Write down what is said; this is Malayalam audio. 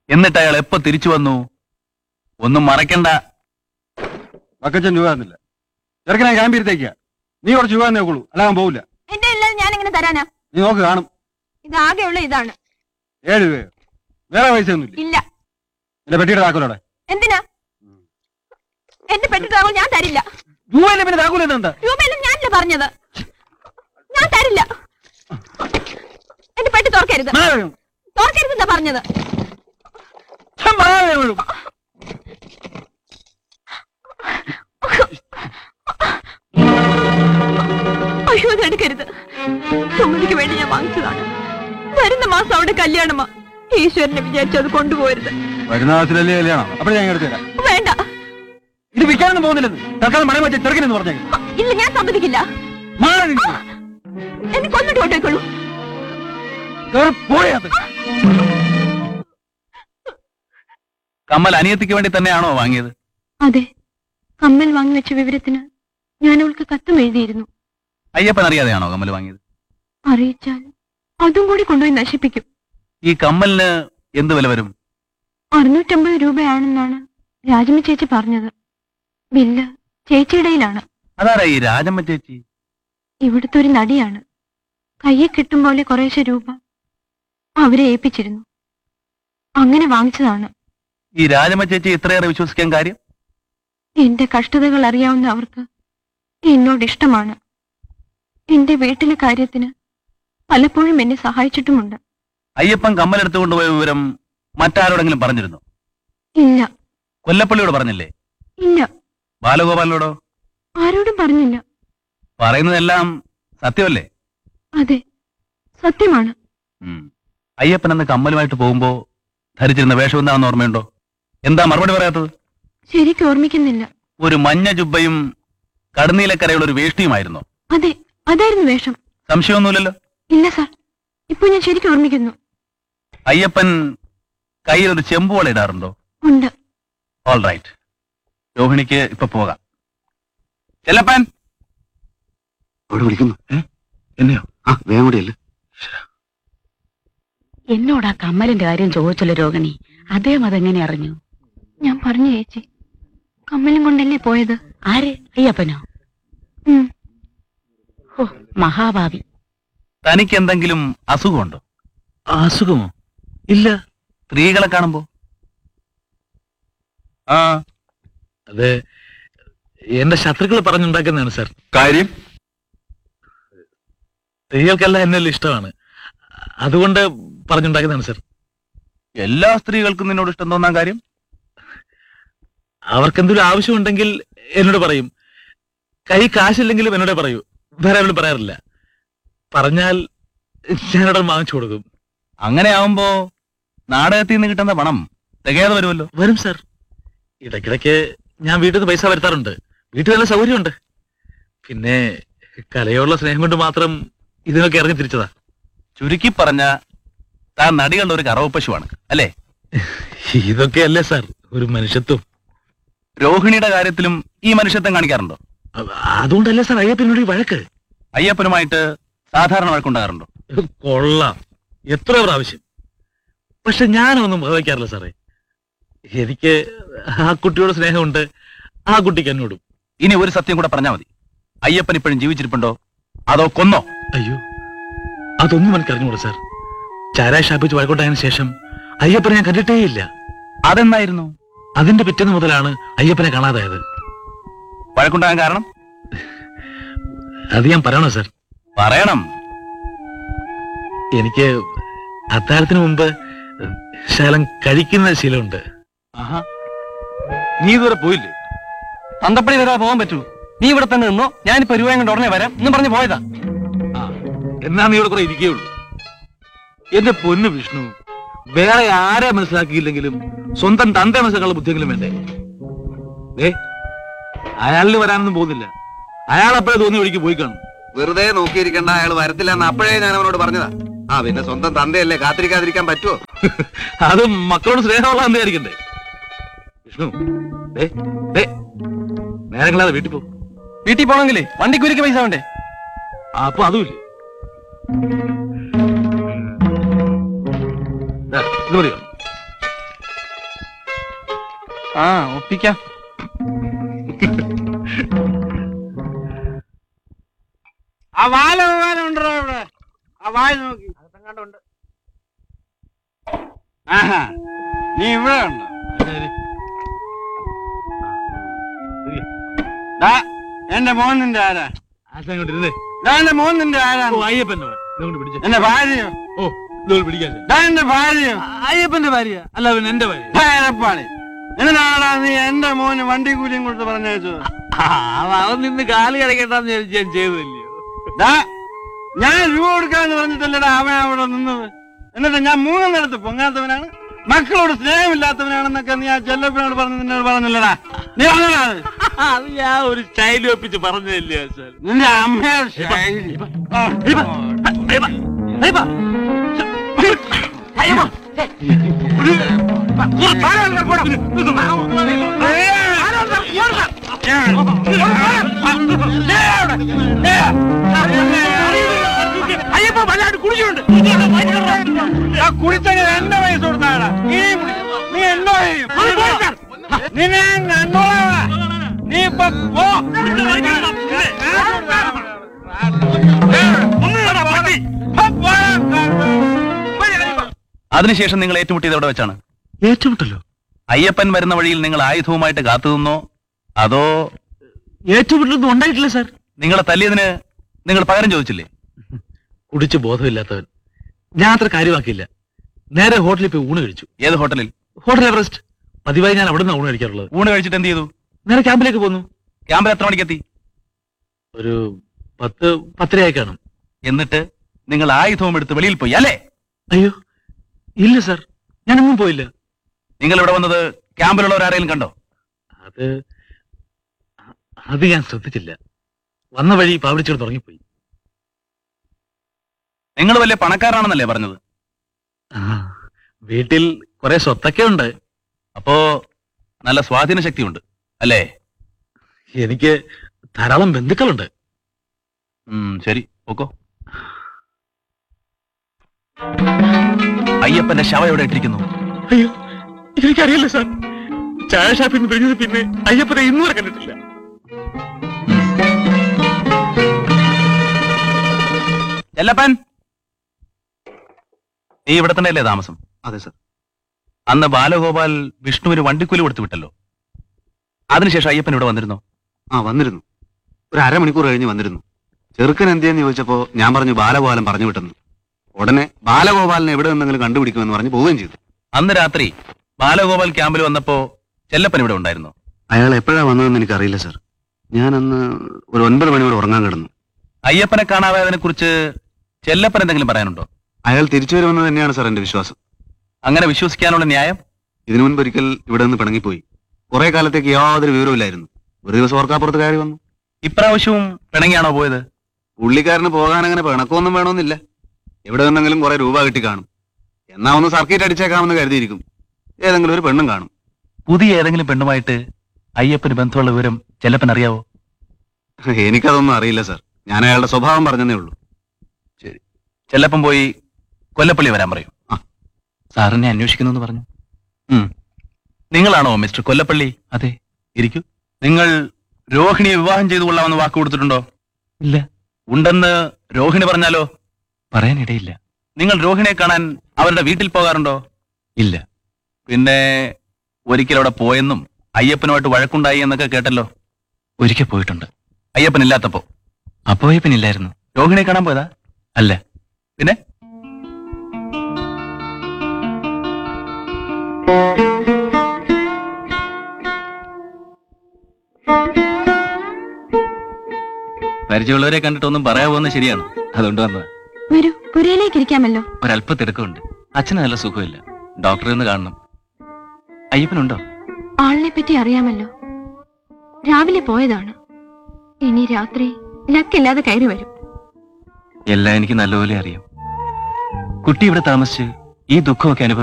എന്നിട്ട് അയാൾ എപ്പോ തിരിച്ചു വന്നു ഒന്നും മറക്കണ്ട വക്കച്ചൻ രൂപ തന്നില്ല ചെറുക്കനെ ക്യാമ്പിരുത്തേക്ക നീ കുറച്ച് രൂപ തന്നേ ഉള്ളൂ അല്ലാതെ പോവില്ല എന്റെ ഇല്ലാതെ ഞാൻ എങ്ങനെ തരാനാ നീ നോക്ക് കാണും ഇതാകെയുള്ള ഇതാണ് ഏഴ് രൂപയോ വേറെ പൈസ ഒന്നുമില്ല ഇല്ല എന്റെ പെട്ടിയുടെ താക്കോലോടെ എന്തിനാ എന്റെ പെട്ടിട്ടാകും ഞാൻ തരില്ല രൂപയിലെ പിന്നെ താക്കോൽ എന്താ രൂപയിലും ഞാനല്ലേ പറഞ്ഞത് ഞാൻ തരില്ല എന്റെ പെട്ടി തുറക്കരുത് തുറക്കരുതെന്നാ പറഞ്ഞത് അയ്യോ അത് എടുക്കരുത് സുമതിക്ക് വേണ്ടി ഞാൻ വാങ്ങിച്ചതാണ് വരുന്ന മാസം അവിടെ കല്യാണമാ ഈശ്വരനെ വിചാരിച്ചു അത് കൊണ്ടുപോകരുത് വരുന്ന മാസത്തിലല്ലേ കല്യാണം അപ്പോഴേ ഞാൻ എടുത്തു തരാം വേണ്ട ഇത് വിൽക്കാനൊന്നും പോകുന്നില്ലെന്ന് തൽക്കാലം മണം വെച്ച ചെറുക്കനെന്ന് പറഞ്ഞേക്കും ഇല്ല ഞാൻ സമ്മതിക്കില്ല എന്നെ കൊന്നിട്ട് കൊണ്ടേക്കുള്ളൂ പോയത് കമ്മൽ അനിയത്തിക്ക് വേണ്ടി തന്നെയാണോ വാങ്ങിയത് അതെ കമ്മൽ വാങ്ങി വെച്ച വിവരത്തിന് ഞാൻ അവൾക്ക് കത്തും എഴുതിയിരുന്നു അയ്യപ്പൻ അറിയാതെയാണോ കമ്മൽ വാങ്ങിയത് അറിയിച്ചാൽ അതും കൂടി കൊണ്ടുപോയി നശിപ്പിക്കും ഈ കമ്മലിന് എന്ത് വില വരും അറുന്നൂറ്റമ്പത് രൂപയാണെന്നാണ് രാജമ്മ ചേച്ചി പറഞ്ഞത് ബില്ല് ചേച്ചിയുടെയിലാണ് അതാരാ ഈ രാജമ്മ ചേച്ചി ഇവിടുത്തെ ഒരു നടിയാണ് കയ്യിൽ കിട്ടും പോലെ കുറേശ്ശെ രൂപ അവരെ ഏൽപ്പിച്ചിരുന്നു അങ്ങനെ വാങ്ങിച്ചതാണ് ഈ രാജമ്മ ചേച്ചി ഇത്രയേറെ വിശ്വസിക്കാൻ കാര്യം എന്റെ കഷ്ടതകൾ അറിയാവുന്ന അവർക്ക് എന്നോട് ഇഷ്ടമാണ് എന്റെ വീട്ടിലെ കാര്യത്തിന് പലപ്പോഴും എന്നെ സഹായിച്ചിട്ടുമുണ്ട് അയ്യപ്പൻ കമ്മൽ എടുത്തു കൊണ്ടുപോയ വിവരം മറ്റാരോടെങ്കിലും പറഞ്ഞിരുന്നു ഇല്ല കൊല്ലപ്പള്ളിയോട് പറഞ്ഞില്ലേ ഇല്ല ബാലഗോപാലിനോടോ ആരോടും പറഞ്ഞില്ല പറയുന്നതെല്ലാം സത്യമല്ലേ അതെ സത്യമാണ് ഉം. അയ്യപ്പൻ അന്ന് കമ്മലുമായിട്ട് പോകുമ്പോ ധരിച്ചിരുന്ന വേഷം എന്താണെന്ന് ഓർമ്മയുണ്ടോ എന്താ മറുപടി പറയാത്തത് ശരിക്കും ഓർമ്മിക്കുന്നില്ല ഒരു മഞ്ഞ ജുബയും കടുനീലക്കരയുള്ള ഒരു വേഷ്ടിയുമായിരുന്നു അതെ അതായിരുന്നു വേഷം സംശയമൊന്നുമില്ലല്ലോ ഇല്ല സാർ ഇപ്പൊ ഞാൻ ശരിക്കും ഓർമ്മിക്കുന്നു അയ്യപ്പൻ കയ്യിൽ ഒരു ചെമ്പുവള ഇടാറുണ്ടോ ഉണ്ട് ഓൾ റൈറ്റ് രോഹിണിക്ക് ഇപ്പൊ പോകാം ചെല്ലപ്പൻ അവിടെ വിളിക്കുന്നു എന്നെയോ ആ വേഗം കൂടിയല്ലേ എന്നോട് ആ കമ്മലിന്റെ കാര്യം ചോദിച്ചല്ലോ രോഹിണി അദ്ദേഹം അതെങ്ങനെ അറിഞ്ഞു ഞാൻ പറഞ്ഞു ചേച്ചി കമ്മലും കൊണ്ടല്ലേ പോയത് ആര് അയ്യപ്പനോ ഉം. ഓ മഹാഭാവി തനിക്ക് എന്തെങ്കിലും അസുഖമുണ്ടോ അസുഖമോ ഇല്ല സ്ത്രീകളെ കാണുമ്പോ ആ അത് എന്റെ ശത്രുക്കൾ പറഞ്ഞുണ്ടാക്കുന്നതാണ് സാർ കാര്യം സ്ത്രീകൾക്കെല്ലാം എന്നെല്ലാം ഇഷ്ടമാണ് അതുകൊണ്ട് പറഞ്ഞുണ്ടാക്കുന്നതാണ് സാർ എല്ലാ സ്ത്രീകൾക്കും നിന്നോട് ഇഷ്ടം തോന്നാൻ കാര്യം അവർക്ക് എന്തെങ്കിലും ആവശ്യമുണ്ടെങ്കിൽ എന്നോട് പറയും കൈ കാശില്ലെങ്കിലും എന്നോട് പറയൂ വേറെ ആരോടും പറയാറില്ല പറഞ്ഞാൽ ഞാനവിടെ വാങ്ങിച്ചു കൊടുക്കും അങ്ങനെ ആവുമ്പോ നാടകത്തിൽ നിന്ന് കിട്ടുന്ന പണം തികയാതെ വരുമല്ലോ വരും സാർ ഇടയ്ക്കിടയ്ക്ക് ഞാൻ വീട്ടിൽ നിന്ന് പൈസ വരുത്താറുണ്ട് വീട്ടിൽ നല്ല സൗകര്യമുണ്ട് പിന്നെ കലയോടുള്ള സ്നേഹം കൊണ്ട് മാത്രം ഇതിനൊക്കെ ഇറങ്ങി തിരിച്ചതാ ചുരുക്കി പറഞ്ഞ താൻ നടികളുടെ ഒരു കറവ പശുവാണ് അല്ലേ ഇതൊക്കെ അല്ലേ സാർ ഒരു മനുഷ്യത്വം രോഹിണിയുടെ കാര്യത്തിലും ഈ മനുഷ്യത്വം കാണിക്കാറുണ്ടോ അ- അതുകൊണ്ടല്ലേ സാർ അയ്യപ്പനോട് ഈ വഴക്ക് അയ്യപ്പനുമായിട്ട് സാധാരണ വഴക്കുണ്ടാകാറുണ്ടോ കൊള്ളാം എത്ര പ്രാവശ്യം പക്ഷെ ഞാനൊന്നും വഹിക്കാറില്ല സാറേ എനിക്ക് ആ കുട്ടിയോട് സ്നേഹമുണ്ട് ആ കുട്ടിക്ക് എന്നോടും ഇനി ഒരു സത്യം കൂടെ പറഞ്ഞാൽ മതി അയ്യപ്പൻ ഇപ്പോഴും ജീവിച്ചിരിപ്പുണ്ടോ അതോ കൊന്നോ അയ്യോ അതൊന്നും എനിക്ക് അറിഞ്ഞുകൂടാ സാർ ചാരായ ഷാപ്പിച്ച് വഴക്കോട്ടായതിനു ശേഷം അയ്യപ്പനെ ഞാൻ കണ്ടിട്ടേയില്ല അതെന്നായിരുന്നു അതിന്റെ പിറ്റേന്ന് മുതലാണ് അയ്യപ്പനെ കാണാതായത് വഴക്കുണ്ടാകാൻ കാരണം അത് ഞാൻ പറയണോ സാർ പറയണം എനിക്ക് അത്താഴത്തിന് മുമ്പ് ശകലം കഴിക്കുന്ന ശീലമുണ്ട് ആഹാ നീ ഇതുവരെ പോയില്ലേ തന്തപ്പടി വരാതെ പോകാൻ പറ്റൂ നീ ഇവിടെ തന്നെ നിന്നോ ഞാനിപ്പോ രൂപയും കൊണ്ട് ഉടനെ വരാം എന്നും പറഞ്ഞ് പോയതാ ആ എന്നാ നീ ഇവിടെ കുറെ ഇരിക്കുകയുള്ളൂ എന്റെ പൊന്നു വിഷ്ണു വേറെ ആരെ മനസ്സിലാക്കിയില്ലെങ്കിലും സ്വന്തം തന്റെ മനസ്സിലാക്കാനുള്ള ബുദ്ധിയെങ്കിലും വേണ്ടേ ഏ അയാളിന് വരാനൊന്നും പോകുന്നില്ല അയാൾ അപ്പോഴേ തോന്നി ഒഴിക്ക് പോയി കാണും വെറുതെ നോക്കിയിരിക്കണ്ട അയാൾ വരത്തില്ല എന്ന് അപ്പോഴേ ഞാൻ അവനോട് പറഞ്ഞതാ ആ പിന്നെ സ്വന്തം തന്തയല്ലേ കാത്തിരിക്കാതിരിക്കാൻ പറ്റുമോ അത് മക്കളോട് സ്നേഹമുള്ള എന്തായിരിക്കണ്ടേ വിഷ്ണു ദേ, ദേ, നേരങ്ങളാതെ വീട്ടിൽ പോ വീട്ടിൽ പോണെങ്കിലേ വണ്ടിക്കൂലിക്ക് പൈസ വേണ്ടേ ആ, അപ്പൊ അതുമില്ലേ ദാ, ഇത് മതിയോ ആ ഒപ്പിക്കാം ആ വാല പോകാൻ ഉണ്ടോ ഇവിടെ ആ വായ നോക്കി ആഹാ നീ ഇവിടെ ഉണ്ടോ ദാ, എന്റെ മോൻ നിന്റെ ആരാ ആശാൻ ഇങ്ങോട്ട് ഇരുന്നേ ദാ, എന്റെ മോൻ നിന്റെ ആരാ ഓ അയ്യപ്പന്റെ മോൻ ഇതുകൊണ്ട് പിടിച്ചേ എന്റെ ഭാര്യയോ ഓ ഇതുകൊണ്ട് പിടിക്കാൻ ദാ, എന്റെ ഭാര്യയോ അയ്യപ്പന്റെ ഭാര്യ അല്ല അവൻ എന്റെ ഭാര്യ ഭയപ്പാളി എന്തിനാടാ നീ എന്റെ മോന് വണ്ടി കൂലിയും കൊടുത്ത് പറഞ്ഞയച്ചത് ആ, അവൻ അവൻ നിന്ന് കാല് കിടക്കണ്ടെന്ന് വിചാരിച്ച് ഞാൻ ചെയ്തല്ലയോ ദാ, ഞാൻ രൂപ കൊടുക്കാന്ന് പറഞ്ഞിട്ടല്ലടാ അവൻ അവിടെ നിന്നത് എന്നിട്ട് ഞാൻ മൂന്നെണ്ണടുത്ത് പൊങ്ങാത്തവനാണ് മക്കളോട് സ്നേഹമില്ലാത്തവനാണെന്നൊക്കെ നീ ആ ചെല്ലപ്പനോട് പറഞ്ഞു നിന്നോട് പറഞ്ഞില്ലടാ നീ പറഞ്ഞടാ അത് അത് ഞാൻ ഒരു സ്റ്റൈൽ ഒപ്പിച്ച് പറഞ്ഞതല്ലേ ആശാൻ നിന്റെ അമ്മയുടെ ശൈലി. ആ, അയ്യപ്പ വല്ലാണ്ട് കുടിച്ചുണ്ട് ആ കുടിച്ചങ്ങ് എന്റെ വയസ്സ് കൊടുത്താടാ നീ നീ എന്നോ ചെയ്യും നിന്നെ ഞാൻ കണ്ടോളാം നീ ഇപ്പൊ പോ അതിനുശേഷം നിങ്ങൾ ഏറ്റുമുട്ടിയത് എവിടെ വെച്ചാണ് ഏറ്റുമുട്ടല്ലോ അയ്യപ്പൻ വരുന്ന വഴിയിൽ നിങ്ങൾ ആയുധവുമായിട്ട് കാത്തുനിന്നോ അതോ ഏറ്റുമുട്ടലൊന്നും ഉണ്ടായിട്ടില്ല സാർ നിങ്ങളെ തല്ലിയതിന് നിങ്ങൾ പകരം ചോദിച്ചില്ലേ കുടിച്ച് ബോധമില്ലാത്തവൻ ഞാൻ അത്ര കാര്യമാക്കിയില്ല നേരെ ഹോട്ടലിൽ പോയി ഊണ് കഴിച്ചു ഏത് ഹോട്ടലിൽ ഹോട്ടൽ എവറസ്റ്റ് പതിവായി ഞാൻ അവിടെ നിന്ന് ഊണ് കഴിക്കാറുള്ളത് ഊണ് കഴിച്ചിട്ട് എന്ത് ചെയ്തു നേരെ ക്യാമ്പിലേക്ക് പോന്നു ക്യാമ്പിൽ എത്ര മണിക്കെത്തി ഒരു പത്ത് പത്തരയായി കാണും എന്നിട്ട് നിങ്ങൾ ആയുധവും എടുത്ത് വെളിയിൽ പോയി അല്ലേ അയ്യോ ഇല്ല സാർ ഞാനൊന്നും പോയില്ല നിങ്ങൾ ഇവിടെ വന്നത് ക്യാമ്പിലുള്ളവർ ആരെങ്കിലും കണ്ടോ അത് അത് ഞാൻ ശ്രദ്ധിച്ചില്ല വന്ന വഴി പാവിടിച്ചോട് തുടങ്ങിപ്പോയി നിങ്ങൾ വലിയ പണക്കാരാണെന്നല്ലേ പറഞ്ഞത് ആ, വീട്ടിൽ കുറെ സ്വത്തൊക്കെ ഉണ്ട് അപ്പോ നല്ല സ്വാധീന ശക്തിയുണ്ട് അല്ലേ എനിക്ക് ധാരാളം ബന്ധുക്കളുണ്ട് ഉം, ശരി ഓക്കോ അയ്യപ്പന്റെ ശവ എവിടെ ഇട്ടിരിക്കുന്നു അയ്യോ എനിക്കറിയില്ല സാർ ചായ ഷാപ്പിൽ നിന്ന് പിരിഞ്ഞത് പിന്നെ അയ്യപ്പനെ ഇന്നുവരെ കണ്ടിട്ടില്ല ചെല്ലപ്പൻ നീ ഇവിടെ തന്നെയല്ലേ താമസം അതെ സർ അന്ന് ബാലഗോപാൽ വിഷ്ണുവിന് വണ്ടിക്കൂലി കൊടുത്തു വിട്ടല്ലോ അതിനുശേഷം അയ്യപ്പൻ ഇവിടെ വന്നിരുന്നോ ആ വന്നിരുന്നു ഒരു അരമണിക്കൂർ കഴിഞ്ഞ് വന്നിരുന്നു ചെറുക്കൻ എന്തിയെന്ന് ചോദിച്ചപ്പോ ഞാൻ പറഞ്ഞു ബാലഗോപാലൻ പറഞ്ഞു വിട്ടെന്ന് ഉടനെ ബാലഗോപാലിനെ എവിടെ നിന്നെങ്കിലും കണ്ടുപിടിക്കുമെന്ന് പറഞ്ഞ് പോവുകയും ചെയ്തു അന്ന് രാത്രി ബാലഗോപാൽ ക്യാമ്പിൽ വന്നപ്പോ ചെല്ലപ്പൻ ഇവിടെ ഉണ്ടായിരുന്നു അയാൾ എപ്പോഴാ വന്നതെന്ന് എനിക്കറിയില്ല സർ ഞാൻ അന്ന് ഒരു ഒൻപത് മണി വരെ ഉറങ്ങാൻ കിടന്നു അയ്യപ്പനെ കാണാതായതിനെ കുറിച്ച് ചെല്ലപ്പൻ എന്തെങ്കിലും പറയാനുണ്ടോ അയാൾ തിരിച്ചു വരുമെന്ന് തന്നെയാണ് സർ എന്റെ വിശ്വാസം അങ്ങനെ വിശ്വസിക്കാനുള്ള ന്യായം ഇതിനു മുൻപ് ഒരിക്കൽ ഇവിടെ നിന്ന് പിണങ്ങിപ്പോയി കുറെ കാലത്തേക്ക് യാതൊരു വിവരമില്ലായിരുന്നു ഒരു ദിവസം ഓർക്കാപ്പുറത്ത് കയറി വന്നു ഇപ്രാവശ്യവും പിണങ്ങിയാണോ പോയത് പുള്ളിക്കാരന് പോകാൻ അങ്ങനെ പിണക്കമൊന്നും വേണമെന്നില്ല എവിടെ നിന്നെങ്കിലും കുറെ രൂപ കിട്ടി കാണും എന്നാ ഒന്ന് സർക്കിറ്റ് അടിച്ചേക്കാമെന്ന് കരുതിയിരിക്കും ഏതെങ്കിലും ഒരു പെണ്ണും കാണും പുതിയ ഏതെങ്കിലും പെണ്ണുമായിട്ട് അയ്യപ്പന് ബന്ധമുള്ള വിവരം ചെല്ലപ്പൻ അറിയാവോ എനിക്കതൊന്നും അറിയില്ല സർ ഞാൻ അയാളുടെ സ്വഭാവം പറഞ്ഞതേ ഉള്ളൂ ചെല്ലപ്പൻ പോയി കൊല്ലപ്പള്ളി വരാൻ പറയും ആ. സാറിനെ അന്വേഷിക്കുന്നു എന്ന് പറഞ്ഞു ഉം. നിങ്ങളാണോ മിസ്റ്റർ കൊല്ലപ്പള്ളി അതെ ഇരിക്കൂ നിങ്ങൾ രോഹിണിയെ വിവാഹം ചെയ്തു കൊള്ളാമെന്ന് വാക്ക് കൊടുത്തിട്ടുണ്ടോ ഇല്ല ഉണ്ടെന്ന് രോഹിണി പറഞ്ഞാലോ പറയാനിടയില്ല നിങ്ങൾ രോഹിണിയെ കാണാൻ അവരുടെ വീട്ടിൽ പോകാറുണ്ടോ ഇല്ല പിന്നെ ഒരിക്കൽ അവിടെ പോയെന്നും അയ്യപ്പനുമായിട്ട് വഴക്കുണ്ടായി എന്നൊക്കെ കേട്ടല്ലോ ഒരിക്കൽ പോയിട്ടുണ്ട് അയ്യപ്പൻ ഇല്ലാത്തപ്പോ അപ്പോ അയ്യപ്പനില്ലായിരുന്നു രോഹിണിയെ കാണാൻ പോയതാ അല്ല പിന്നെ പരിചയമുള്ളവരെ കണ്ടിട്ടൊന്നും പറയാവുന്ന ശരിയാണ് അതുകൊണ്ട് വന്നത് വരൂ പുരയിലേക്ക് ഇരിക്കാമല്ലോ ഒരല്പ തിരക്കുണ്ട് അച്ഛന് നല്ല സുഖമില്ല ഡോക്ടറെ ഒന്ന് കാണണം അയ്യപ്പനുണ്ടോ ആളിനെ പറ്റി അറിയാമല്ലോ രാവിലെ പോയതാണ് ഇനി രാത്രി ലക്കില്ലാതെ കയറി വരും എല്ലാം എനിക്ക് നല്ലപോലെ അറിയാം കുട്ടി ഇവിടെ താമസിച്ച് ഈ ദുഃഖമൊക്കെ അനുഭവിക്കും